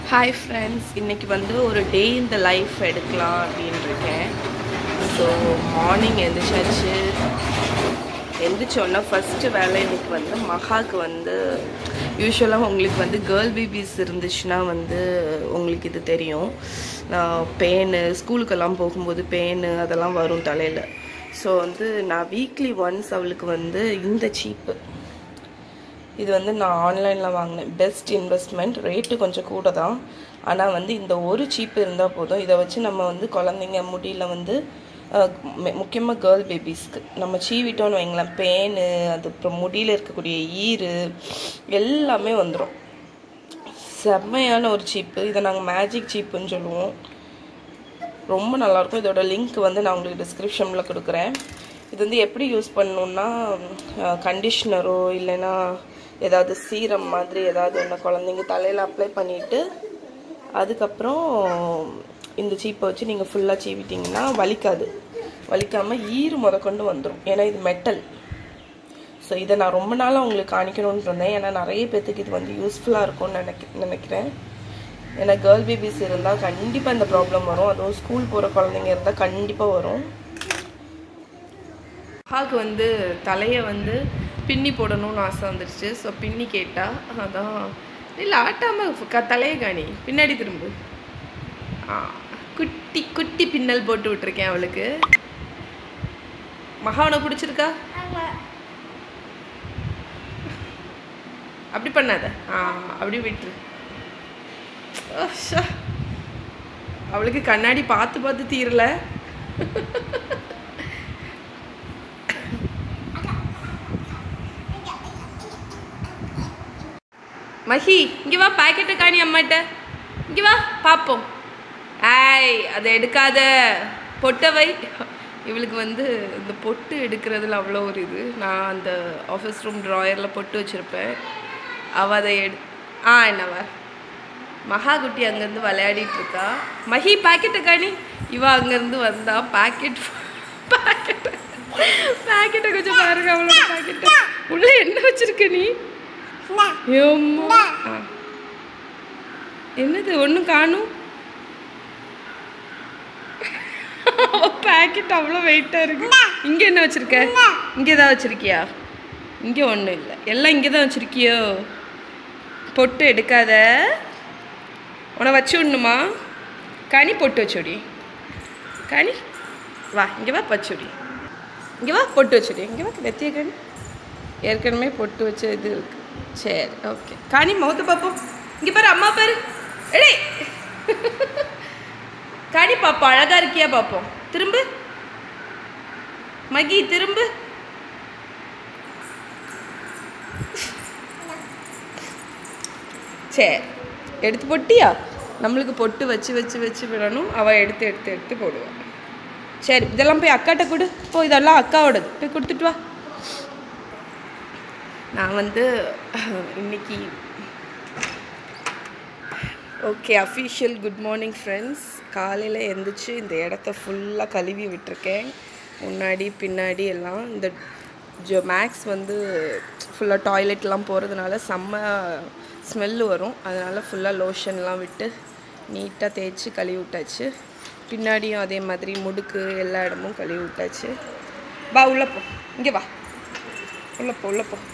Hi friends இன்னைக்கு வந்து ஒரு டே இந்த லைஃப் எடுக்கலாம் அப்படின்னு இருக்கேன் ஸோ மார்னிங் எந்திரிச்சாச்சு எந்திரிச்சோன்னா ஃபஸ்ட்டு வேலை இன்னைக்கு வந்து மகாவுக்கு வந்து யூஸ்வலாக உங்களுக்கு வந்து கேர்ள் பேபிஸ் இருந்துச்சுன்னா வந்து உங்களுக்கு இது தெரியும் நான் பேனு ஸ்கூலுக்கெல்லாம் போகும்போது பேனு அதெல்லாம் வரும் தலையில் ஸோ வந்து நான் வீக்லி ஒன்ஸ் அவளுக்கு வந்து இந்த சீப்பு இது வந்து நான் ஆன்லைனில் வாங்கினேன் பெஸ்ட் இன்வெஸ்ட்மெண்ட் ரேட்டு கொஞ்சம் கூட தான் ஆனால் வந்து இந்த ஒரு சீப்பு இருந்தால் போதும் இதை வச்சு நம்ம வந்து குழந்தைங்க முடியில் வந்து முக்கியமாக கேர்ள் பேபிஸ்க்கு நம்ம சீவிட்டோன்னு வைங்களேன் பேனு அது அப்புறம் முடியில் இருக்கக்கூடிய ஈரு எல்லாமே வந்துடும் செம்மையான ஒரு சீப்பு இதை நாங்கள் மேஜிக் சீப்புன்னு சொல்லுவோம் ரொம்ப நல்லாயிருக்கும் இதோட லிங்க் வந்து நான் உங்களுக்கு டிஸ்கிரிப்ஷனில் கொடுக்குறேன் இது வந்து எப்படி யூஸ் பண்ணணுன்னா கண்டிஷ்னரோ இல்லைன்னா ஏதாவது சீரம் மாதிரி ஏதாவது ஒன்று குழந்தைங்க தலையில் அப்ளை பண்ணிவிட்டு அதுக்கப்புறம் இந்த சீப்பை வச்சு நீங்கள் ஃபுல்லாக சீவிட்டிங்கன்னா வலிக்காது வலிக்காமல் ஈறு முதற்கொண்டு வந்துடும் ஏன்னா இது மெட்டல் ஸோ இதை நான் ரொம்ப நாளாக உங்களுக்கு காணிக்கணும்னு இருந்தேன் ஏன்னா நிறைய பேர்த்துக்கு இது வந்து யூஸ்ஃபுல்லாக இருக்கும்னு நினைக்க நினைக்கிறேன் ஏன்னா கேர்ள் பேபிஸ் இருந்தால் கண்டிப்பாக இந்த ப்ராப்ளம் வரும் அதுவும் ஸ்கூல் போகிற குழந்தைங்க இருந்தால் கண்டிப்பாக வரும் மகாவுக்கு வந்து தலையை வந்து பின்னி போடணும்னு ஆசை வந்துடுச்சு ஸோ பின்னி கேட்டா அதான் இல்லை ஆட்டாமல் க தலையை காணி பின்னாடி திரும்பு ஆ குட்டி குட்டி பின்னல் போட்டு விட்டுருக்கேன் அவளுக்கு மகா உனக்கு பிடிச்சிருக்கா அப்படி பண்ணாத ஆ அப்படி விட்டுரு ஓ, ஷா. அவளுக்கு கண்ணாடி பார்த்து பார்த்து தீரல மஹி இங்கே வா பாக்கெட்டை காணி அம்மாட்ட இங்கே வா பார்ப்போம் ஆய் அதை எடுக்காத பொட்டை வை இவளுக்கு வந்து இந்த பொட்டு எடுக்கிறதுல அவ்வளோ ஒரு இது நான் அந்த ஆஃபீஸ் ரூம் ட்ராயரில் பொட்டு வச்சுருப்பேன் அவள் அதை எடு ஆ என்னவா மகா குட்டி அங்கேருந்து விளையாடிட்டு இருக்கா மஹி பாக்கெட்டை காணி இவ அங்கேருந்து வந்தா பாக்கெட் பாக்கெட்டை பாக்கெட்டை கொஞ்சம் பாருங்க அவளோட பாக்கெட்டை உள்ள என்ன வச்சிருக்க நீ ஏம்மா. ஆ. என்னது ஒன்றும் காணும் பேக்கெட் அவ்வளோ வெயிட்டாக இருக்கு இங்கே என்ன வச்சிருக்க இங்கே ஏதாவது வச்சிருக்கியா இங்கே ஒன்றும் இல்லை எல்லாம் இங்கே தான் வச்சிருக்கியோ பொட்டு எடுக்காத உன வச்சு விடணுமா கனி பொட்டு வச்சுடி கனி வா இங்கே வா வச்சுடி இங்கே வா பொட்டு வச்சுடி இங்கே வா நெத்திய கனி ஏற்கனவே பொட்டு வச்ச இது இருக்கு சரி ஓகே காணி முகத்தை பார்ப்போம் இங்கே பாரு அம்மா பாரு எடே காணி பாப்போம் அழகா இருக்கியா பார்ப்போம் திரும்பு மகி திரும்பு சரி எடுத்து பொட்டியா நம்மளுக்கு பொட்டு வச்சு வச்சு வச்சு விடணும் அவள் எடுத்து எடுத்து எடுத்து போடுவாள் சரி இதெல்லாம் போய் அக்காட்ட கொடு போ இதெல்லாம் அக்காவோடது போய் கொடுத்துட்டு வா நான் வந்து இன்னைக்கு okay official good morning friends காலையில் எழுந்திரிச்சு இந்த இடத்த ஃபுல்லாக கழுவி விட்டுருக்கேன் முன்னாடி பின்னாடி எல்லாம் இந்த ஜோ மேக்ஸ் வந்து ஃபுல்லாக டாய்லெட்லாம் போகிறதுனால செம்ம ஸ்மெல்லு வரும் அதனால் ஃபுல்லாக லோஷன்லாம் விட்டு நீட்டாக தேய்ச்சி கழுவி விட்டாச்சு பின்னாடியும் அதே மாதிரி முடுக்கு எல்லா இடமும் கழுவி விட்டாச்சு வா உள்ளே போ இங்கே வா உள்ளே போ உள்ளே போ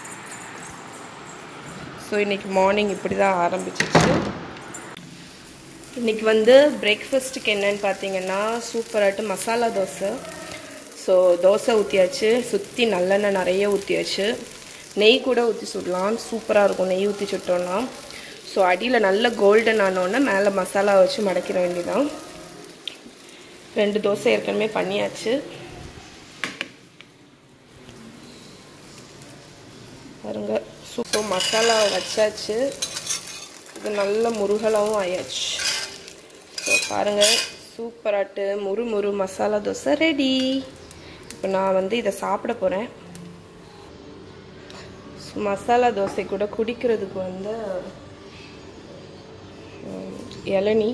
ஸோ இன்றைக்கி மார்னிங் இப்படி தான் ஆரம்பிச்சிச்சு இன்றைக்கி வந்து பிரேக்ஃபாஸ்ட்டுக்கு என்னன்னு பார்த்தீங்கன்னா சூப்பராட்டு மசாலா தோசை ஸோ தோசை ஊற்றியாச்சு சுற்றி நல்லெண்ணெய் நிறைய ஊற்றியாச்சு நெய் கூட ஊற்றி சுடலாம் சூப்பராக இருக்கும் நெய் ஊற்றி சுட்டோம்னா ஸோ அடியில் நல்ல கோல்டன் ஆனோடனே மேலே மசாலா வச்சு மடக்கிற வேண்டியதான் ரெண்டு தோசை ஏற்கனவே பண்ணியாச்சு பாருங்க சூப்பர் மசாலா வச்சாச்சு இது நல்ல முருகலாவும் ஆயாச்சு ஸோ பாருங்கள் சூப்பராட்டு முறு முறு மசாலா தோசை ரெடி இப்போ நான் வந்து இதை சாப்பிட போகிறேன் மசாலா தோசை கூட குடிக்கிறதுக்கு வந்து ம், இளநீ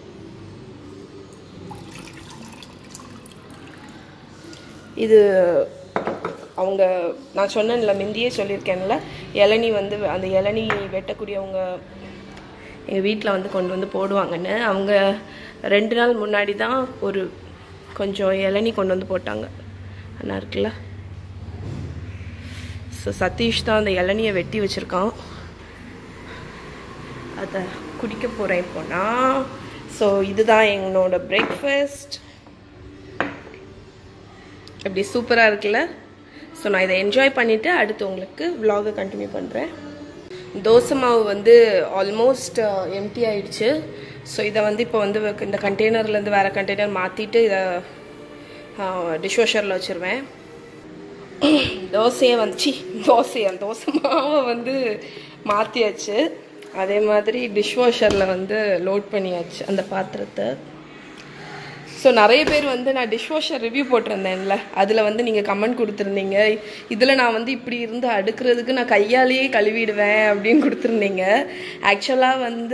இது அவங்க நான் சொன்னேன்ல முந்தியே சொல்லியிருக்கேன்ல இளநி வந்து அந்த இளநி வெட்டக்கூடியவங்க எங்கள் வீட்டில் வந்து கொண்டு வந்து போடுவாங்கன்னு அவங்க ரெண்டு நாள் முன்னாடி தான் ஒரு கொஞ்சம் இளநி கொண்டு வந்து போட்டாங்க அண்ணா இருக்குல்ல ஸோ சதீஷ் தான் அந்த இளநியை வெட்டி வச்சுருக்கான் அதை குடிக்க போகிறேன் இப்போ நான் ஸோ இதுதான் என்னோட பிரேக்ஃபாஸ்ட் அப்படி சூப்பராக இருக்குல்ல ஸோ நான் இதை என்ஜாய் பண்ணிவிட்டு அடுத்து உங்களுக்கு vlog-அ கண்டினியூ பண்ணுறேன் தோசை மாவு வந்து ஆல்மோஸ்ட் எம்டி ஆயிடுச்சு ஸோ இதை வந்து இப்போ வந்து இந்த கண்டெய்னர்லேருந்து வேறு கண்டெய்னர் மாற்றிட்டு இதை டிஷ்வாஷரில் வச்சுருவேன் தோசையை வந்து சி தோசையை தோசை மாவை வந்து மாற்றியாச்சு அதே மாதிரி டிஷ்வாஷரில் வந்து லோட் பண்ணியாச்சு அந்த பாத்திரத்தை ஸோ நிறைய பேர் வந்து நான் டிஷ்வாஷர் ரிவ்யூ போட்டிருந்தேன்ல அதில் வந்து நீங்கள் கமெண்ட் கொடுத்துருந்தீங்க இதில் நான் வந்து இப்படி இருந்து அடுக்கிறதுக்கு நான் கையாலேயே கழுவிடுவேன் அப்படின்னு கொடுத்துருந்தீங்க ஆக்சுவலாக வந்து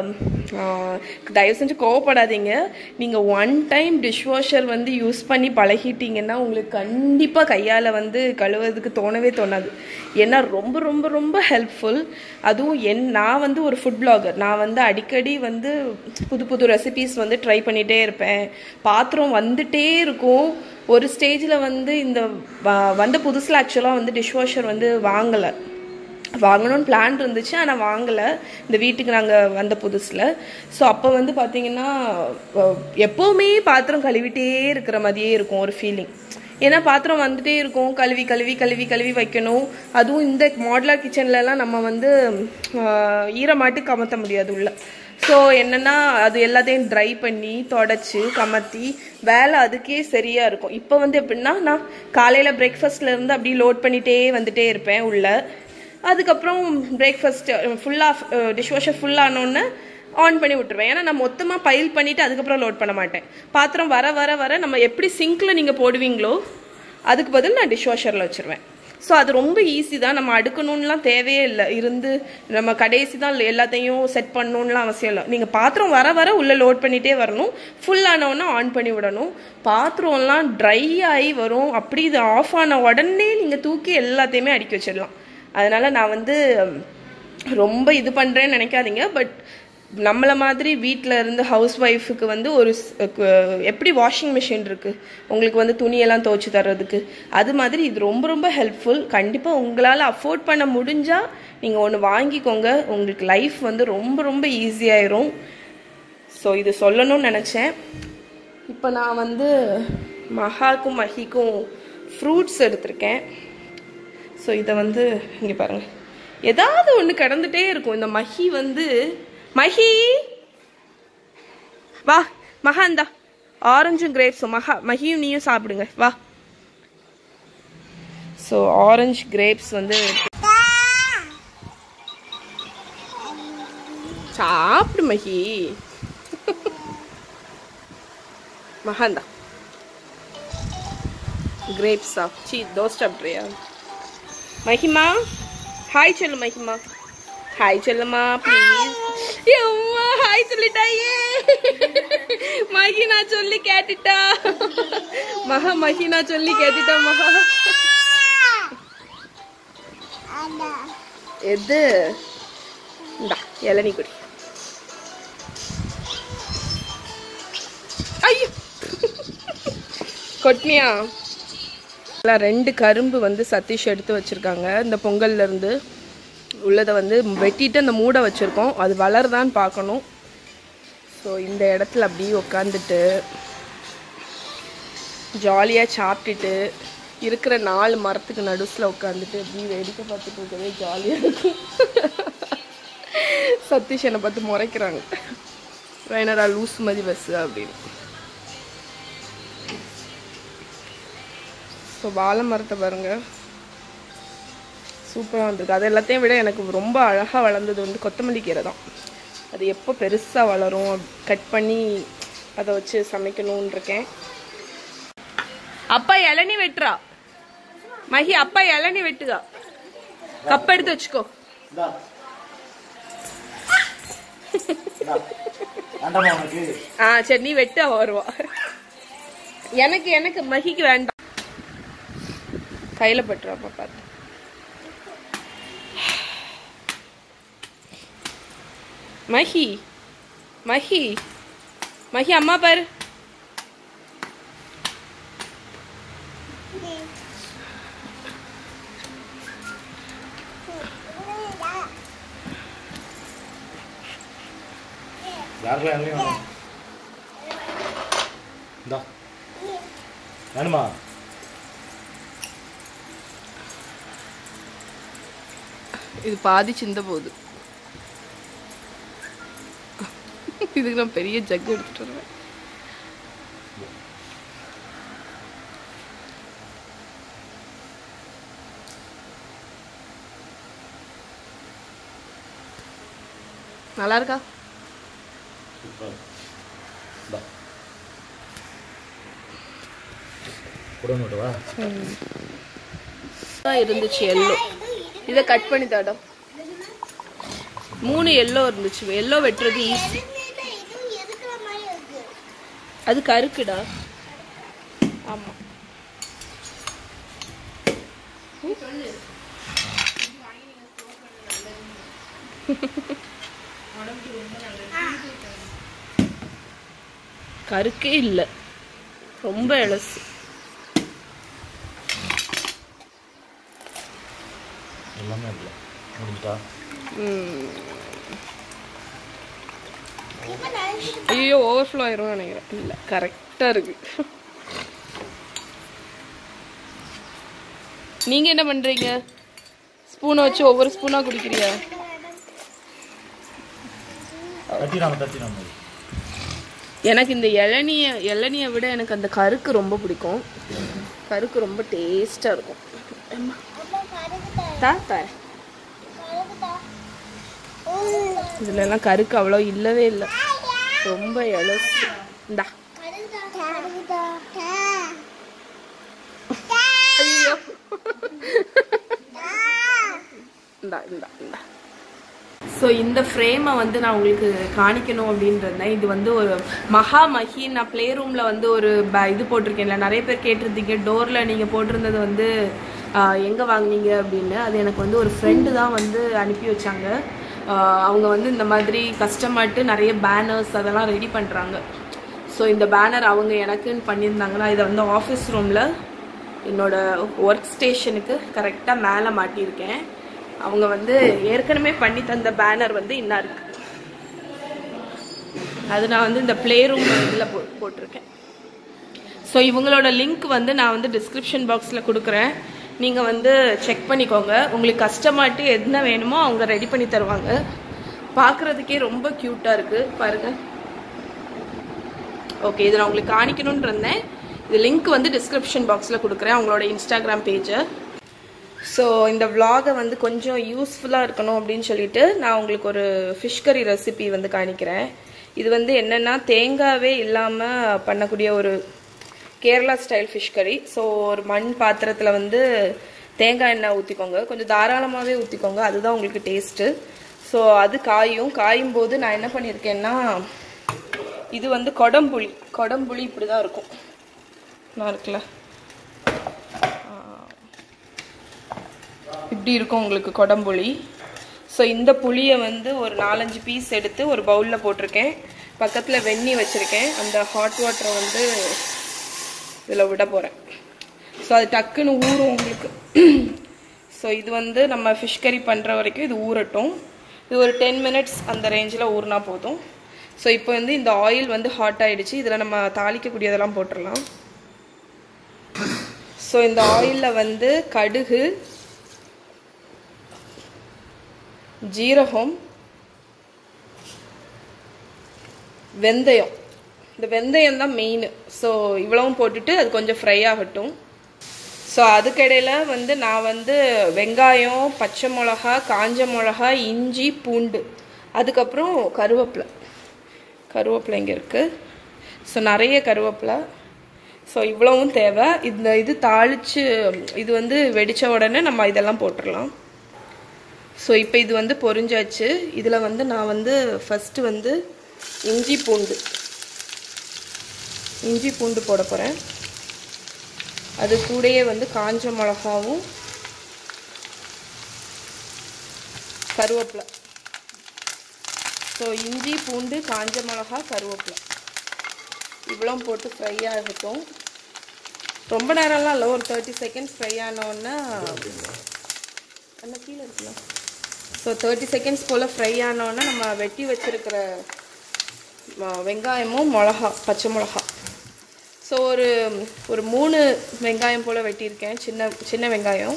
ஆஹ், தயவு செஞ்சு கோவப்படாதீங்க நீங்கள் ஒன் டைம் டிஷ்வாஷர் வந்து யூஸ் பண்ணி பழகிட்டீங்கன்னா உங்களுக்கு கண்டிப்பாக கையால் வந்து கழுவுறதுக்கு தோணவே தோணாது ஏன்னா ரொம்ப ரொம்ப ரொம்ப ஹெல்ப்ஃபுல் அதுவும் என் நான் வந்து ஒரு ஃபுட் பிளாகர் நான் வந்து அடிக்கடி வந்து புது புது ரெசிபீஸ் வந்து ட்ரை பண்ணிகிட்டே இருப்பேன் பாத்திரம் வந்துட்டே இருக்கும் ஒரு ஸ்டேஜில் வந்து இந்த வ- வந்த புதுசில் ஆக்சுவலாக வந்து டிஷ்வாஷர் வந்து வாங்கலை வாங்கணும்னு பிளான் இருந்துச்சு ஆனால் வாங்கலை இந்த வீட்டுக்கு நாங்கள் வந்த புதுசில் ஸோ அப்போ வந்து பார்த்தீங்கன்னா அஹ், எப்போவுமே பாத்திரம் கழுவிட்டே இருக்கிற மாதிரியே இருக்கும் ஒரு ஃபீலிங் ஏன்னா பாத்திரம் வந்துட்டே இருக்கும் கழுவி கழுவி கழுவி கழுவி வைக்கணும் அதுவும் இந்த மாடலர் கிச்சன்லலாம் நம்ம வந்து ஆஹ், ஈரமாட்டு கமத்த முடியாது உள்ள ஸோ என்னன்னா அது எல்லாத்தையும் ட்ரை பண்ணி தொடச்சி கமத்தி வேலை அதுக்கே சரியா இருக்கும் இப்போ வந்து எப்படின்னா நான் காலையில் பிரேக்ஃபாஸ்ட்ல இருந்து அப்படியே லோட் பண்ணிட்டே வந்துட்டே இருப்பேன் உள்ள அதுக்கப்புறம் பிரேக்ஃபாஸ்ட் ஃபுல்லாக டிஷ்வாஷர் ஃபுல்லானோடனே ஆன் பண்ணி விட்டுருவேன் ஏன்னா நான் மொத்தமாக பைல் பண்ணிவிட்டு அதுக்கப்புறம் லோட் பண்ண மாட்டேன் பாத்திரம் வர வர வர நம்ம எப்படி சிங்க்கில் நீங்கள் போடுவீங்களோ அதுக்கு பதில் நான் டிஷ்வாஷரில் வச்சுருவேன் ஸோ அது ரொம்ப ஈஸி தான் நம்ம அடுக்கணும்லாம் தேவையே இல்லை இருந்து நம்ம கடைசி தான் எல்லாத்தையும் செட் பண்ணணும்லாம் அவசியம் இல்லை நீங்கள் பாத்திரம் வர வர உள்ளே லோட் பண்ணிகிட்டே வரணும் ஃபுல் ஆனவுடனே ஆன் பண்ணி விடணும் பாத்திரம்லாம் ட்ரை ஆகி வரும் அப்படி இது ஆஃப் ஆன உடனே நீங்கள் தூக்கி எல்லாத்தையுமே அடுக்கி வச்சிடலாம் அதனால நான் வந்து ரொம்ப இது பண்ணுறேன்னு நினைக்காதீங்க பட் நம்மளை மாதிரி வீட்டில் இருந்து ஹவுஸ் ஒய்ஃபுக்கு வந்து ஒரு ஸ்- கு- எப்படி வாஷிங் மிஷின் இருக்குது உங்களுக்கு வந்து துணியெல்லாம் துவைச்சி தர்றதுக்கு அது மாதிரி இது ரொம்ப ரொம்ப ஹெல்ப்ஃபுல் கண்டிப்பாக உங்களால் அஃபோர்ட் பண்ண முடிஞ்சால் நீங்கள் ஒன்று வாங்கிக்கோங்க உங்களுக்கு லைஃப் வந்து ரொம்ப ரொம்ப ஈஸியாயிரும் ஸோ இது சொல்லணும்னு நினச்சேன் இப்போ நான் வந்து மகாக்கும் மஹிக்கும் ஃப்ரூட்ஸ் எடுத்திருக்கேன் ஸோ இதை வந்து இங்கே பாருங்க ஏதாவது ஒன்று கிடந்துட்டே இருக்கும் இந்த மஹி வந்து மஹி வா மகா இந்தா ஆரஞ்சும் கிரேப்ஸும் மகா மஹியும் நீயும் சாப்பிடுங்க வா ஸோ ஆரஞ்சு கிரேப்ஸ் வந்து சாப்பிடு மஹி மகாந்தா கிரேப்ஸா சீ தோசை சாப்பிட்றியா மஹிமா ஹாய் சொல்லு மஹிமா ஹாய் சொல்லுமா ப்ளீஸ் அம்மா ஹாய் சொல்லிட்டாயே மஹினா சொல்லி கேட்டுட்டா மகா மஹினா சொல்லி கேட்டுட்டா மகா எது இந்தா இளநீ குடி ஐயோ கொட்னியா எல்லாம் ரெண்டு கரும்பு வந்து சதீஷ் எடுத்து வச்சிருக்காங்க இந்த பொங்கல்ல இருந்து உள்ளதை வந்து வெட்டிட்டு அந்த மூடை வச்சிருக்கோம் அது வளருதான்னு பார்க்கணும் ஸோ இந்த இடத்துல அப்படியே உட்காந்துட்டு ஜாலியாக சாப்பிட்டுட்டு இருக்கிற நாலு மரத்துக்கு நடுஸில் உட்காந்துட்டு அப்படியே வேடிக்கை பார்த்துட்டு இருக்கவே ஜாலியாக இருக்கும் சதீஷ் என்னை பார்த்து முறைக்கிறாங்க வேணரா லூஸ் மதி பஸ் அப்படின்னு ஸோ வாழை மரத்தை பாருங்க சூப்பராக வந்திருக்கு அது எல்லாத்தையும் விட எனக்கு ரொம்ப அழகாக வளர்ந்தது வந்து கொத்தமல்லி கீரை தான் அது எப்போ பெருசாக வளரும் கட் பண்ணி அதை வச்சு சமைக்கணும்னு இருக்கேன் அப்பா இளநி வெட்டுறா மகி அப்பா இளநி வெட்டுதா கப் எடுத்து வச்சுக்கோ இந்தா. இந்தா. வேண்டாமா உனக்கு ஆ சரி நீ வெட்டு அவ வருவா எனக்கு எனக்கு மகிக்கு வேண்டாம் கையில பட்டுருவாப்பா பார்த்து மஹி மஹி மஹி அம்மா பாரு யாருக்கெல்லாம் எண்ணெய் வேணும் இந்தா வேணுமா இது பாதி சிந்த போகுது இதுக்கு நான் பெரிய ஜக் எடுத்துட்டு வருவேன் நல்லா இருக்கா சூப்பர் இந்தா கூட நோட்டுவா தான் இருந்துச்சு எல்லோ இதை கட் பண்ணி தாடம் மூணு எல்லோ இருந்துச்சு எல்லோ வெட்டுறது ஈஸி அது கருக்குடா ஆமா கருக்கே இல்லை ரொம்ப இலசு எல்லாமே இல்லை முடிஞ்சிட்டா ஐயோ ஓவர்ஃப்ளோ ஆயிரும் நினைக்கிறேன் இல்லை கரெக்டாக இருக்கு நீங்க என்ன பண்றீங்க ஸ்பூனை வச்சு ஒவ்வொரு ஸ்பூனா குடிக்கிறியா தட்டினாம தட்டினாம எனக்கு இந்த இளநிய இளநியை விட எனக்கு அந்த கருக்கு ரொம்ப பிடிக்கும் கருக்கு ரொம்ப டேஸ்டா இருக்கும் அம்மா. தா தரேன் இதுல எல்லாம் கருக்கு அவ்வளோ இல்லவே இல்லை ரொம்ப இலசு இந்தா ஐயோ இந்தா இந்தா இந்தா ஸோ இந்த ஃப்ரேமை வந்து நான் உங்களுக்கு காணிக்கணும் அப்படின்றதேன் இது வந்து ஒரு மகா மஹி நான் ப்ளே ரூமில் வந்து ஒரு ப- இது போட்டிருக்கேன்ல நிறைய பேர் கேட்டிருந்தீங்க டோரில் நீங்கள் போட்டிருந்தது வந்து எங்கே வாங்குனீங்க அப்படின்னு அது எனக்கு வந்து ஒரு ஃப்ரெண்டு தான் வந்து அனுப்பி வச்சாங்க ஆஹ் அவங்க வந்து இந்த மாதிரி கஸ்டமர்ட்டு நிறைய பேனர்ஸ் அதெல்லாம் ரெடி பண்ணுறாங்க ஸோ இந்த பேனர் அவங்க எனக்குன்னு பண்ணியிருந்தாங்கன்னா இதை வந்து ஆஃபீஸ் ரூமில் என்னோட ஒர்க் ஸ்டேஷனுக்கு கரெக்டாக மேலே மாட்டியிருக்கேன் அவங்க வந்து ஏற்கனவே பண்ணி தந்த பேனர் வந்து இன்னும் இருக்கு அது நான் வந்து இந்த ப்ளே ரூம் இதில் போ போட்டிருக்கேன் ஸோ இவங்களோட லிங்க் வந்து நான் வந்து டிஸ்கிரிப்ஷன் பாக்ஸில் கொடுக்குறேன் நீங்கள் வந்து செக் பண்ணிக்கோங்க உங்களுக்கு கஸ்டமர்ட்டு என்ன வேணுமோ அவங்க ரெடி பண்ணி தருவாங்க பார்க்குறதுக்கே ரொம்ப க்யூட்டாக இருக்குது பாருங்கள் ஓகே இது நான் உங்களுக்கு காணிக்கணும்னு இருந்தேன் இது லிங்க் வந்து டிஸ்கிரிப்ஷன் பாக்ஸில் கொடுக்குறேன் அவங்களோட இன்ஸ்டாகிராம் பேஜை ஸோ இந்த vlog-அ வந்து கொஞ்சம் யூஸ்ஃபுல்லாக இருக்கணும் அப்படின்னு சொல்லிட்டு நான் உங்களுக்கு ஒரு ஃபிஷ் கறி ரெசிபி வந்து காணிக்கிறேன் இது வந்து என்னென்னா தேங்காவே இல்லாமல் பண்ணக்கூடிய ஒரு கேரளா ஸ்டைல் ஃபிஷ் கறி ஸோ ஒரு மண் பாத்திரத்தில் வந்து தேங்காய் எண்ணெய் ஊற்றிக்கோங்க கொஞ்சம் தாராளமாகவே ஊற்றிக்கோங்க அதுதான் உங்களுக்கு டேஸ்ட்டு ஸோ அது காயும் காயும் போது நான் என்ன பண்ணியிருக்கேன்னா இது வந்து கொடம்புளி கொடம்புளி இப்படி தான் இருக்கும் நான் இருக்குல்ல இப்படி இருக்கும் உங்களுக்கு கொடம்புளி ஸோ இந்த புளியை வந்து ஒரு நாலஞ்சு பீஸ் எடுத்து ஒரு பவுலில் போட்டிருக்கேன் பக்கத்தில் வெந்நி வச்சுருக்கேன் அந்த ஹாட் வாட்டரை வந்து இதில் விட போகிறேன் ஸோ அது டக்குன்னு ஊறும் உங்களுக்கு ஸோ இது வந்து நம்ம ஃபிஷ் கறி பண்ணுற வரைக்கும் இது ஊறட்டும் இது ஒரு டென் மினிட்ஸ் அந்த ரேஞ்சில் ஊறினா போதும் ஸோ இப்போ வந்து இந்த ஆயில் வந்து ஹாட் ஆயிடுச்சு இதில் நம்ம தாளிக்கக்கூடியதெல்லாம் போட்டுடலாம் ஸோ இந்த ஆயிலில் வந்து கடுகு ஜீரகம் வெந்தயம் இந்த வெந்தயம் தான் மெயின் ஸோ இவ்வளவும் போட்டுட்டு அது கொஞ்சம் ஃப்ரை ஆகட்டும் ஸோ அதுக்கிடையில வந்து நான் வந்து வெங்காயம் பச்சை மிளகா காஞ்ச மிளகா இஞ்சி பூண்டு அதுக்கப்புறம் கருவேப்பிலை கருவேப்பிலை இங்கே இருக்குது ஸோ நிறைய கருவேப்பிலை ஸோ இவ்வளவும் தேவை இந்த இது தாளித்து இது வந்து வெடித்த உடனே நம்ம இதெல்லாம் போட்டுடலாம் ஸோ இப்போ இது வந்து பொரிஞ்சாச்சு இதில் வந்து நான் வந்து ஃபஸ்ட்டு வந்து இஞ்சி பூண்டு இஞ்சி பூண்டு போட போகிறேன் அது கூடயே வந்து காஞ்ச மிளகாவும் கருவேப்பிலை ஸோ இஞ்சி பூண்டு காஞ்ச மிளகா கருவேப்பிலை இவ்வளோ போட்டு ஃப்ரை ஆகட்டும் ரொம்ப நேரம்லாம் இல்லை ஒரு தேர்ட்டி செகண்ட்ஸ் ஃப்ரை ஆனோடனே அண்ணா கீழே இருக்கலாம் ஸோ தேர்ட்டி செகண்ட்ஸ் போல் ஃப்ரை ஆனோடனே நம்ம வெட்டி வச்சிருக்கிற ம- வெங்காயமும் மிளகா பச்சை மிளகா ஸோ ஒரு ஒரு மூணு வெங்காயம் போல் வெட்டியிருக்கேன் சின்ன சின்ன வெங்காயம்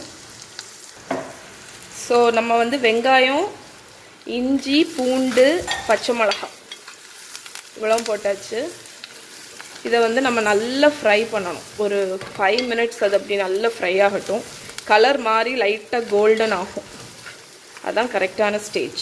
ஸோ நம்ம வந்து வெங்காயம் இஞ்சி பூண்டு பச்சை மிளகா இவ்வளோ போட்டாச்சு இதை வந்து நம்ம நல்லா ஃப்ரை பண்ணணும் ஒரு ஃபைவ் மினிட்ஸ் அது அப்படி நல்லா ஃப்ரை ஆகட்டும் கலர் மாறி லைட்டாக கோல்டன் ஆகும் அதான் கரெக்டான ஸ்டேஜ்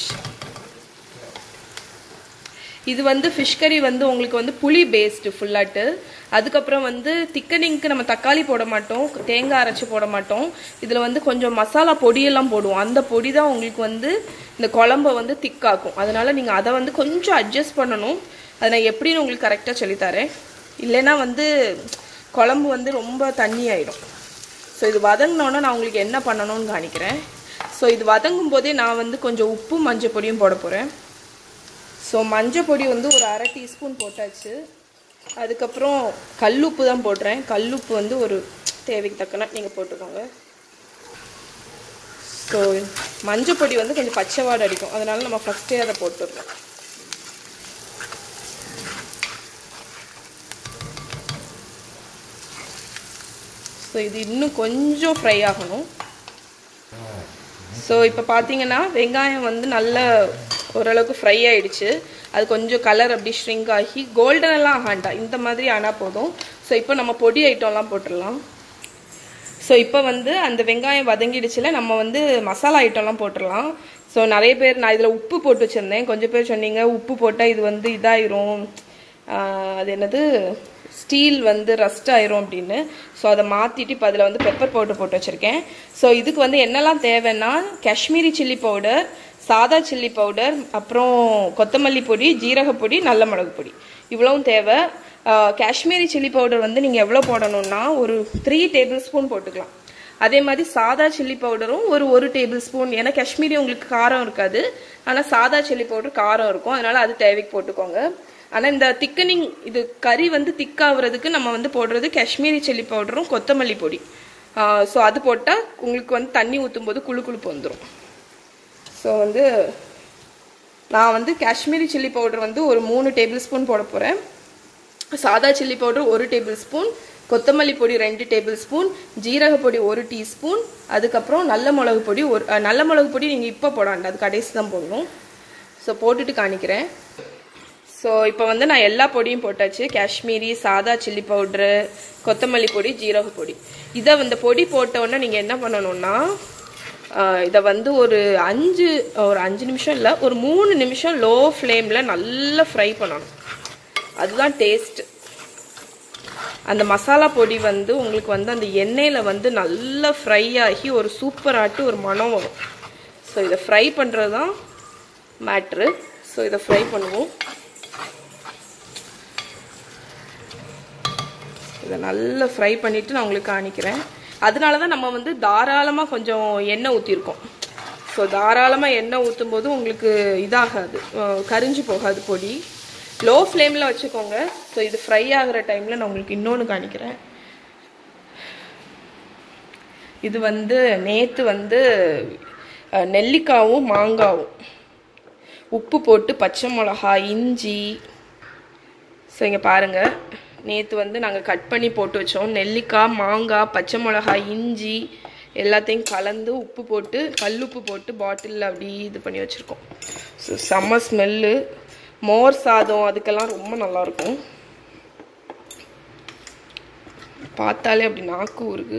இது வந்து ஃபிஷ் கறி வந்து உங்களுக்கு வந்து புளி பேஸ்டு ஃபுல்லாட்டு அதுக்கப்புறம் வந்து திக்கனிங்க்கு நம்ம தக்காளி போட மாட்டோம் தேங்காய் அரைச்சி போட மாட்டோம் இதில் வந்து கொஞ்சம் மசாலா பொடியெல்லாம் போடுவோம் அந்த பொடி தான் உங்களுக்கு வந்து இந்த குழம்ப வந்து திக்காக்கும் அதனால நீங்கள் அதை வந்து கொஞ்சம் அட்ஜஸ்ட் பண்ணணும் அதை நான் எப்படின்னு உங்களுக்கு கரெக்டாக சொல்லித்தரேன் இல்லைன்னா வந்து குழம்பு வந்து ரொம்ப தண்ணி ஆயிடும் ஸோ இது வதங்கினோன்னே நான் உங்களுக்கு என்ன பண்ணணும்னு காணிக்கிறேன் ஸோ இது வதங்கும் போதே நான் வந்து கொஞ்சம் உப்பு மஞ்சள் பொடியும் போட போகிறேன் ஸோ மஞ்சள் பொடி வந்து ஒரு அரை டீஸ்பூன் போட்டாச்சு அதுக்கப்புறம் கல்லுப்பு தான் போடுறேன் கல்லுப்பு வந்து ஒரு தேவைக்கு தக்கன நீங்கள் போட்டுக்கோங்க ஸோ மஞ்சள் பொடி வந்து கொஞ்சம் பச்சை வாடை அடிக்கும் அதனால நம்ம ஃபஸ்ட்டே அதை போட்டுடுறோம் ஸோ இது இன்னும் கொஞ்சம் ஃப்ரை ஆகணும் ஸோ இப்போ பார்த்தீங்கன்னா வெங்காயம் வந்து நல்ல ஓரளவுக்கு ஃப்ரை ஆயிடுச்சு அது கொஞ்சம் கலர் அப்படி ஷ்ரிங்க் ஆகி கோல்டன் எல்லாம் ஆகாண்டா இந்த மாதிரி ஆனால் போதும் ஸோ இப்போ நம்ம பொடி ஐட்டம்லாம் போட்டுடலாம் ஸோ இப்போ வந்து அந்த வெங்காயம் வதங்கிடுச்சுல நம்ம வந்து மசாலா ஐட்டம்லாம் போட்டுடலாம் ஸோ நிறைய பேர் நான் இதில் உப்பு போட்டு வச்சுருந்தேன் கொஞ்சம் பேர் சொன்னீங்க உப்பு போட்டால் இது வந்து இதாயிரும் ஆஹ் அது என்னது ஸ்டீல் வந்து ரஸ்ட் ஆயிரும் அப்படின்னு ஸோ அதை மாற்றிட்டு இப்போ அதில் வந்து பெப்பர் பவுடர் போட்டு வச்சுருக்கேன் ஸோ இதுக்கு வந்து என்னெல்லாம் தேவைன்னா காஷ்மீரி சில்லி பவுடர் சாதா சில்லி பவுடர் அப்புறம் கொத்தமல்லி பொடி ஜீரக பொடி நல்ல மிளகு பொடி இவ்வளவும் தேவை ஆஹ் காஷ்மீரி சில்லி பவுடர் வந்து நீங்கள் எவ்வளோ போடணும்னா ஒரு த்ரீ டேபிள் ஸ்பூன் போட்டுக்கலாம் அதே மாதிரி சாதா சில்லி பவுடரும் ஒரு ஒரு டேபிள் ஸ்பூன் ஏன்னா காஷ்மீரி உங்களுக்கு காரம் இருக்காது ஆனால் சாதா சில்லி பவுடர் காரம் இருக்கும் அதனால அது தேவைக்கு போட்டுக்கோங்க ஆனால் இந்த திக்கனிங் இது கறி வந்து திக்காகிறதுக்கு நம்ம வந்து போடுறது காஷ்மீரி சில்லி பவுடரும் கொத்தமல்லி பொடி ஸோ அது போட்டால் உங்களுக்கு வந்து தண்ணி ஊற்றும் போது குழு குழுப்பு வந்துடும் ஸோ வந்து நான் வந்து காஷ்மீரி சில்லி பவுடர் வந்து ஒரு மூணு டேபிள் ஸ்பூன் போட போகிறேன் சாதா சில்லி பவுடர் ஒரு டேபிள் ஸ்பூன் கொத்தமல்லி பொடி ரெண்டு டேபிள் ஸ்பூன் ஜீரக பொடி ஒரு டீஸ்பூன் அதுக்கப்புறம் நல்ல மிளகு பொடி ஒரு அஹ், நல்ல மிளகு பொடி நீங்கள் இப்போ போட வேண்டாம் அது கடைசி தான் போடணும் ஸோ போட்டுட்டு காணிக்கிறேன் ஸோ இப்போ வந்து நான் எல்லா பொடியும் போட்டாச்சு காஷ்மீரி சாதா சில்லி பவுட்ரு கொத்தமல்லி பொடி ஜீரக பொடி இதை இந்த பொடி போட்ட உடனே நீங்கள் என்ன பண்ணணும்னா ஆஹ், இதை வந்து ஒரு அஞ்சு ஒரு அஞ்சு நிமிஷம் இல்லை ஒரு மூணு நிமிஷம் லோ ஃப்ளேமில் நல்லா ஃப்ரை பண்ணணும் அதுதான் டேஸ்ட் அந்த மசாலா பொடி வந்து உங்களுக்கு வந்து அந்த எண்ணெயில் வந்து நல்லா ஃப்ரை ஆகி ஒரு சூப்பராட்டு ஒரு மனம் வரும் ஸோ இதை ஃப்ரை பண்ணுறது தான் மேட்ரு ஸோ இதை ஃப்ரை பண்ணுவோம் இதை நல்லா ஃப்ரை பண்ணிவிட்டு நான் உங்களுக்கு காணிக்கிறேன் அதனால தான் நம்ம வந்து தாராளமாக கொஞ்சம் எண்ணெய் ஊற்றிருக்கோம் ஸோ தாராளமாக எண்ணெய் ஊற்றும் போது உங்களுக்கு இதாகாது அஹ் கரிஞ்சு போகாது பொடி லோ ஃப்ளேமில் வச்சுக்கோங்க ஸோ இது ஃப்ரை ஆகிற டைமில் நான் உங்களுக்கு இன்னொன்று காணிக்கிறேன் இது வந்து நேற்று வந்து அஹ், நெல்லிக்காவும் மாங்காவும் உப்பு போட்டு பச்சை மிளகா இஞ்சி ஸோ இங்கே பாருங்கள் நேற்று வந்து நாங்கள் கட் பண்ணி போட்டு வச்சோம் நெல்லிக்காய் மாங்காய் பச்சை மிளகாய் இஞ்சி எல்லாத்தையும் கலந்து உப்பு போட்டு கல்லுப்பு போட்டு பாட்டிலில் அப்படி இது பண்ணி வச்சுருக்கோம் ஸோ செம்ம ஸ்மெல்லு மோர் சாதம் அதுக்கெல்லாம் ரொம்ப நல்லாயிருக்கும் பார்த்தாலே அப்படி நாக்கு ஊறுது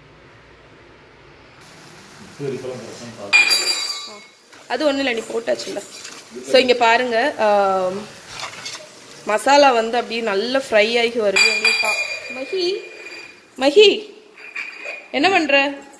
அது ஒன்றும் இல்லை நீ போட்டாச்சுல்ல ஸோ இங்கே பாருங்க ஆம், மசாலா வந்து அப்படியே நல்லா ஃப்ரை ஆகி வருது உங்களுக்கு பா- மஹி மஹி என்ன பண்ணுற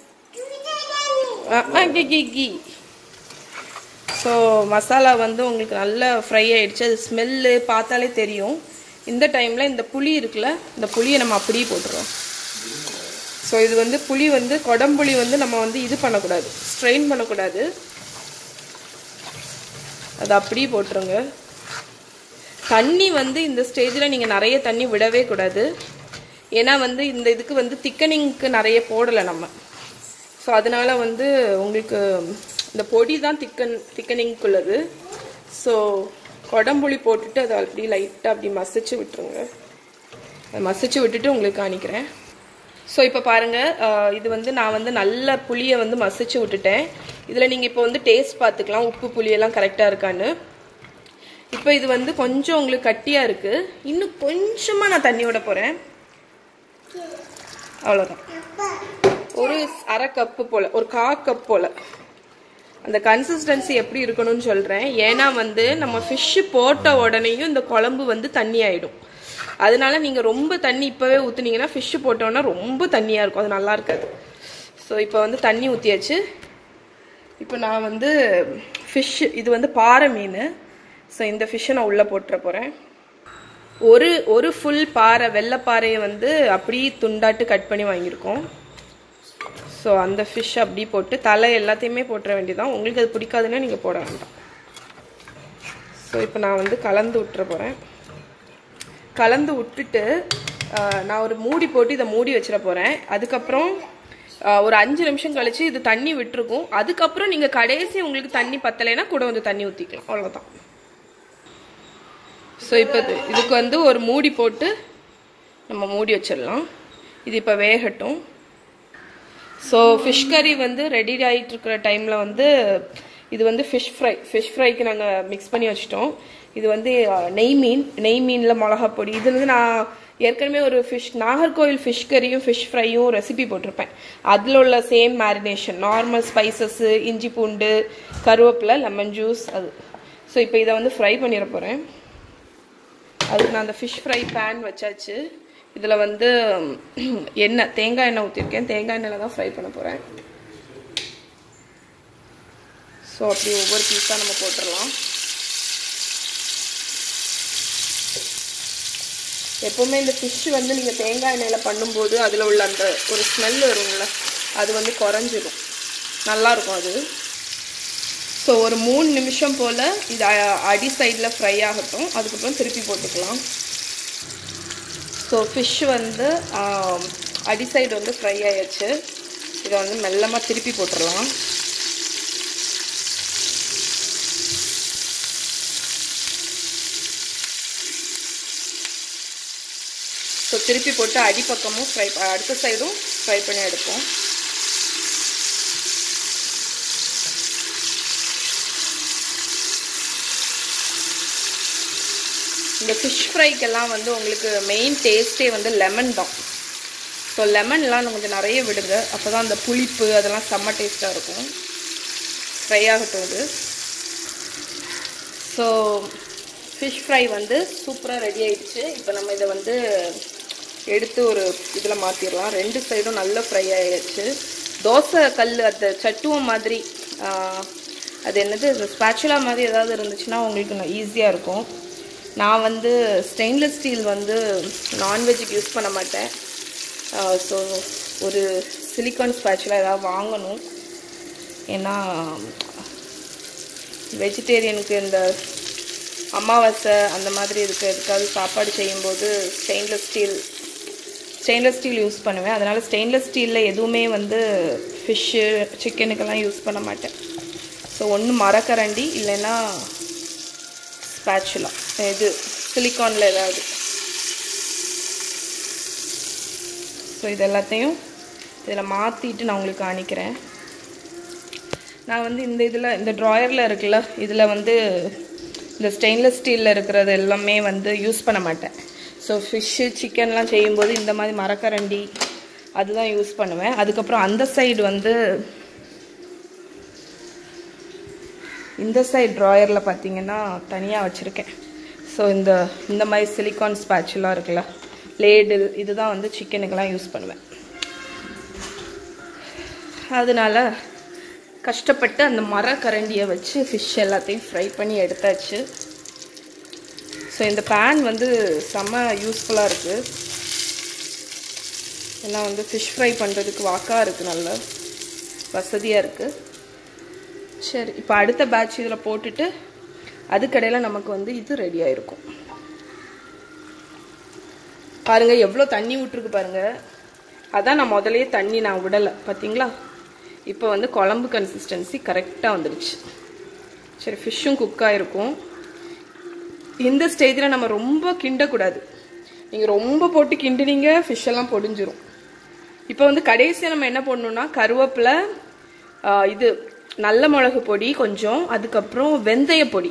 கி கி கி ஸோ மசாலா வந்து உங்களுக்கு நல்லா ஃப்ரை ஆயிடுச்சு அது ஸ்மெல்லு பார்த்தாலே தெரியும் இந்த டைமில் இந்த புளி இருக்குல்ல இந்த புளியை நம்ம அப்படியே போட்டுருவோம் ஸோ இது வந்து புளி வந்து கொடம்புளி வந்து நம்ம வந்து இது பண்ணக்கூடாது ஸ்ட்ரெயின் பண்ணக்கூடாது அது அப்படியே போட்டுருங்க தண்ணி வந்து இந்த ஸ்டேஜில் நீங்கள் நிறைய தண்ணி விடவே கூடாது ஏன்னா வந்து இந்த இதுக்கு வந்து திக்கனிங்க்கு நிறைய போடலை நம்ம ஸோ அதனால வந்து உங்களுக்கு இந்த பொடி தான் திக்கன் திக்கனிங்குள்ளது ஸோ கொடம்புளி போட்டுட்டு அதை அப்படி லைட்டாக அப்படி மசிச்சு விட்டுருங்க அதை மசிச்சு விட்டுட்டு உங்களுக்கு காணிக்கிறேன் ஸோ இப்போ பாருங்கள் இது வந்து நான் வந்து நல்ல புளியை வந்து மசிச்சு விட்டுட்டேன் இதில் நீங்கள் இப்போ வந்து டேஸ்ட் பார்த்துக்கலாம் உப்பு புளியெல்லாம் கரெக்டாக இருக்கான்னு இப்போ இது வந்து கொஞ்சம் உங்களுக்கு கட்டியாக இருக்குது இன்னும் கொஞ்சமாக நான் தண்ணி விட போகிறேன் அவ்வளோதான் ஒரு அரை கப்பு போல் ஒரு கா கப் போல் அந்த கன்சிஸ்டன்சி எப்படி இருக்கணும்னு சொல்கிறேன் ஏன்னா வந்து நம்ம ஃபிஷ்ஷு போட்ட உடனேயும் இந்த குழம்பு வந்து தண்ணி ஆகிடும் அதனால நீங்கள் ரொம்ப தண்ணி இப்போவே ஊற்றுனீங்கன்னா ஃபிஷ்ஷு போட்டோன்னா ரொம்ப தண்ணியாக இருக்கும் அது நல்லா இருக்காது ஸோ இப்போ வந்து தண்ணி ஊற்றியாச்சு இப்போ நான் வந்து ஃபிஷ் இது வந்து பாறை மீன் ஸோ இந்த ஃபிஷ்ஷை நான் உள்ளே போட்டுற போகிறேன் ஒரு ஒரு ஃபுல் பாறை வெள்ளைப்பாறையை வந்து அப்படியே துண்டாட்டு கட் பண்ணி வாங்கியிருக்கோம் ஸோ அந்த ஃபிஷ் அப்படி போட்டு தலை எல்லாத்தையுமே போட்டுற வேண்டியதான் உங்களுக்கு அது பிடிக்காதுன்னா நீங்கள் போட வேண்டாம் ஸோ இப்போ நான் வந்து கலந்து விட்டுற போகிறேன் கலந்து விட்டுட்டு ஆஹ், நான் ஒரு மூடி போட்டு இதை மூடி வச்சிட போகிறேன் அதுக்கப்புறம் ஆஹ், ஒரு அஞ்சு நிமிஷம் கழிச்சு இது தண்ணி விட்டுருக்கும் அதுக்கப்புறம் நீங்கள் கடைசி உங்களுக்கு தண்ணி பத்தலைன்னா கூட வந்து தண்ணி ஊற்றிக்கலாம் அவ்வளோதான் ஸோ இப்போ இது- இதுக்கு வந்து ஒரு மூடி போட்டு நம்ம மூடி வச்சிடலாம் இது இப்போ வேகட்டும் ஸோ ஃபிஷ் கறி வந்து ரெடி ஆகிட்டு இருக்கிற டைமில் வந்து இது வந்து ஃபிஷ் ஃப்ரை ஃபிஷ் ஃப்ரைக்கு நாங்கள் மிக்ஸ் பண்ணி வச்சிட்டோம் இது வந்து அஹ், நெய் மீன் நெய் மீனில் மிளகா பொடி இது வந்து நான் ஏற்கனவே ஒரு ஃபிஷ் நாகர்கோவில் ஃபிஷ் கறியும் ஃபிஷ் ஃப்ரையும் ரெசிபி போட்டிருப்பேன் அதில் உள்ள சேம் மேரினேஷன் நார்மல் ஸ்பைசஸ்ஸு இஞ்சி பூண்டு கருவேப்பிலை லெமன் ஜூஸ் அது ஸோ இப்போ இதை வந்து ஃப்ரை பண்ணிட போகிறேன் அதுக்கு நான் அந்த ஃபிஷ் ஃப்ரை பேன் வச்சாச்சு இதில் வந்து எண்ணெய் தேங்காய் எண்ணெய் ஊற்றிருக்கேன் தேங்காய் எண்ணெயில் தான் ஃப்ரை பண்ண போகிறேன் ஸோ அப்படி ஒவ்வொரு பீஸாக நம்ம போட்டுடலாம் எப்போவுமே இந்த ஃபிஷ் வந்து நீங்கள் தேங்காய் எண்ணெயில் பண்ணும்போது அதில் உள்ள அந்த ஒரு ஸ்மெல் வரும்ல அது வந்து குறைஞ்சிரும் நல்லாயிருக்கும் அது ஸோ ஒரு மூணு நிமிஷம் போல் இது அ- அடி சைடில் ஃப்ரை ஆகட்டும் அதுக்கப்புறம் திருப்பி போட்டுக்கலாம் ஸோ ஃபிஷ் வந்து ஆம், அடி சைடு வந்து ஃப்ரை ஆயாச்சு இதை வந்து மெல்லமாக திருப்பி போட்டுடலாம் ஸோ திருப்பி போட்டு அடிப்பக்கமும் ஃப்ரை அடுத்த சைடும் ஃப்ரை பண்ணி எடுப்போம் இந்த ஃபிஷ் ஃப்ரைக்கெல்லாம் வந்து உங்களுக்கு மெயின் டேஸ்ட்டே வந்து லெமன் தான் ஸோ லெமன்லாம் கொஞ்சம் நிறைய விடுங்க அப்போ தான் அந்த புளிப்பு அதெல்லாம் செம்ம டேஸ்ட்டாக இருக்கும் ஃப்ரை ஆகட்டும் இது ஸோ ஃபிஷ் ஃப்ரை வந்து சூப்பராக ரெடி ஆயிடுச்சு இப்போ நம்ம இதை வந்து எடுத்து ஒரு இதில் மாற்றிடலாம் ரெண்டு சைடும் நல்லா ஃப்ரை ஆயிடுச்சு தோசை கல் அந்த சட்டுவம் மாதிரி ஆஹ், அது என்னது ஸ்பேச்சுலா மாதிரி ஏதாவது இருந்துச்சுன்னா உங்களுக்கு ஈஸியாக இருக்கும் நான் வந்து ஸ்டெயின்லெஸ் ஸ்டீல் வந்து நான்வெஜ்ஜுக்கு யூஸ் பண்ண மாட்டேன் ஸோ ஒரு சிலிக்கான் ஸ்பேச்சுலா ஏதாவது வாங்கணும் ஏன்னா வெஜிடேரியனுக்கு இந்த அமாவாசை அந்த மாதிரி இருக்க எதுக்காவது சாப்பாடு செய்யும்போது stainless steel stainless steel use பண்ணுவேன் அதனால் ஸ்டெயின்லெஸ் ஸ்டீலில் எதுவுமே வந்து ஃபிஷ்ஷு சிக்கனுக்கெல்லாம் யூஸ் பண்ண மாட்டேன் ஸோ ஒன்று மரக்கரண்டி இல்லைன்னா ஸ்பேச்சுலா இது சிலிக்கானில் ஏதாவது ஸோ இது எல்லாத்தையும் இதில் மாற்றிட்டு நான் உங்களுக்கு காணிக்கிறேன் நான் வந்து இந்த இதில் இந்த ட்ராயரில் இருக்குல்ல இதில் வந்து இந்த ஸ்டெயின்லெஸ் ஸ்டீலில் இருக்கிறது எல்லாமே வந்து யூஸ் பண்ண மாட்டேன் ஸோ ஃபிஷ்ஷு சிக்கன்லாம் செய்யும்போது இந்த மாதிரி மரக்கரண்டி அதுதான் யூஸ் பண்ணுவேன் அதுக்கப்புறம் அந்த சைடு வந்து இந்த சைடு ட்ராயரில் பார்த்தீங்கன்னா தனியாக வச்சுருக்கேன் ஸோ இந்த இந்த மாதிரி சிலிக்கான் ஸ்பேச்சுலாம் இருக்குல்ல லேடில் இதுதான் வந்து சிக்கனுக்கெல்லாம் யூஸ் பண்ணுவேன் அதனால கஷ்டப்பட்டு அந்த மரக்கரண்டியை வச்சு ஃபிஷ் எல்லாத்தையும் ஃப்ரை பண்ணி எடுத்தாச்சு ஸோ இந்த பேன் வந்து செம்ம யூஸ்ஃபுல்லாக இருக்குது ஏன்னா வந்து ஃபிஷ் ஃப்ரை பண்ணுறதுக்கு வாக்காக இருக்குது நல்ல வசதியாக இருக்குது சரி இப்போ அடுத்த பேட்ச் இதில் போட்டுட்டு அதுக்கடையில் நமக்கு வந்து இது ரெடி ஆயிருக்கும் பாருங்க எவ்வளோ தண்ணி விட்டுருக்கு பாருங்க அதான் நான் முதல்லயே தண்ணி நான் விடலை பார்த்தீங்களா இப்போ வந்து குழம்பு கன்சிஸ்டன்சி கரெக்டாக வந்துடுச்சு சரி ஃபிஷ்ஷும் குக் ஆகிருக்கும் இந்த ஸ்டேஜில் நம்ம ரொம்ப கிண்டக்கூடாது நீங்கள் ரொம்ப போட்டு கிண்டினீங்க ஃபிஷ் எல்லாம் பொடிஞ்சிரும் இப்போ வந்து கடைசியாக நம்ம என்ன பண்ணணும்னா கருவேப்பிலை ஆ, இது நல்ல மிளகு பொடி கொஞ்சம் அதுக்கப்புறம் வெந்தய பொடி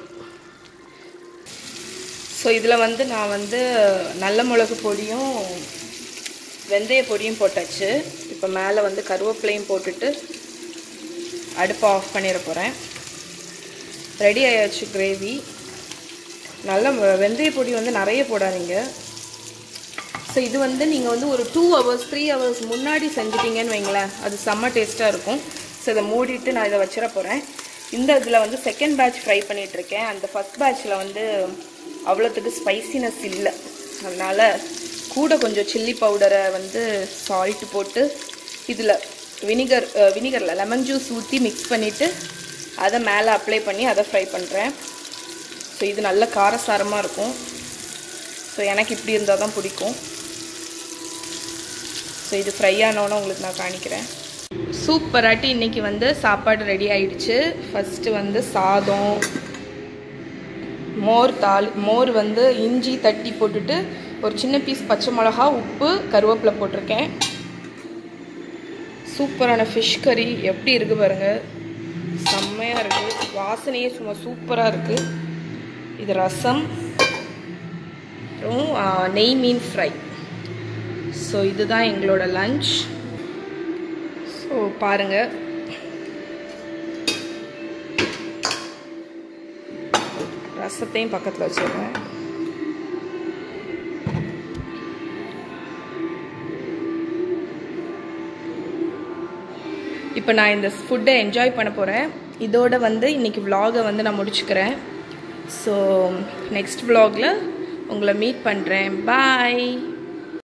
ஸோ இதில் வந்து நான் வந்து நல்ல மிளகு பொடியும் வெந்தய பொடியும் போட்டாச்சு இப்போ மேலே வந்து கருவேப்பிலையும் போட்டுட்டு அடுப்பை ஆஃப் பண்ணிட போகிறேன் ரெடி ஆயாச்சு கிரேவி நல்ல வெ- வெந்தய பொடி வந்து நிறைய போடாதீங்க ஸோ இது வந்து நீங்கள் வந்து ஒரு டூ ஹவர்ஸ் த்ரீ ஹவர்ஸ் முன்னாடி செஞ்சிட்டீங்கன்னு வைங்களேன் அது செம்ம டேஸ்ட்டாக இருக்கும் ஸோ இதை மூடிட்டு நான் இதை வச்சிட போகிறேன் இந்த இதில் வந்து செகண்ட் பேட்ச் ஃப்ரை பண்ணிகிட்ருக்கேன் அந்த ஃபஸ்ட் பேட்ச்சில் வந்து அவ்வளோத்துக்கு ஸ்பைசினஸ் இல்லை அதனால் கூட கொஞ்சம் சில்லி பவுடரை வந்து சால்ட் போட்டு இதில் வினிகர் வினிகரில் லெமன் ஜூஸ் ஊற்றி மிக்ஸ் பண்ணிவிட்டு அதை மேலே அப்ளை பண்ணி அதை ஃப்ரை பண்ணுறேன் ஸோ இது நல்ல காரசாரமாக இருக்கும் ஸோ எனக்கு இப்படி இருந்தால் தான் பிடிக்கும் ஸோ இது ஃப்ரை ஆனோன்னு உங்களுக்கு நான் காணிக்கிறேன் சூப்பராட்டி இன்னைக்கு வந்து சாப்பாடு ரெடி ஆயிடுச்சு ஃபஸ்ட்டு வந்து சாதம் மோர் தாள் மோர் வந்து இஞ்சி தட்டி போட்டுட்டு ஒரு சின்ன பீஸ் பச்சை மிளகா உப்பு கருவேப்பிலை போட்டிருக்கேன் சூப்பரான ஃபிஷ் கறி எப்படி இருக்கு பாருங்க செம்மையாக இருக்கு வாசனையே சும்மா சூப்பராக இருக்கு இது ரசம் அப்புறம் ஆ, நெய் மீன் ஃப்ரை ஸோ இதுதான் எங்களோட லஞ்ச் ஸோ பாருங்க ரசத்தையும் பக்கத்தில் வச்சிடுறேன் இப்போ நான் இந்த ஃபுட்டை என்ஜாய் பண்ண போகிறேன் இதோட வந்து இன்னைக்கு vlog-அ வந்து நான் முடிச்சுக்கிறேன் ஸோ நெக்ஸ்ட் vlog-ல உங்களை மீட் பண்ணுறேன் பாய்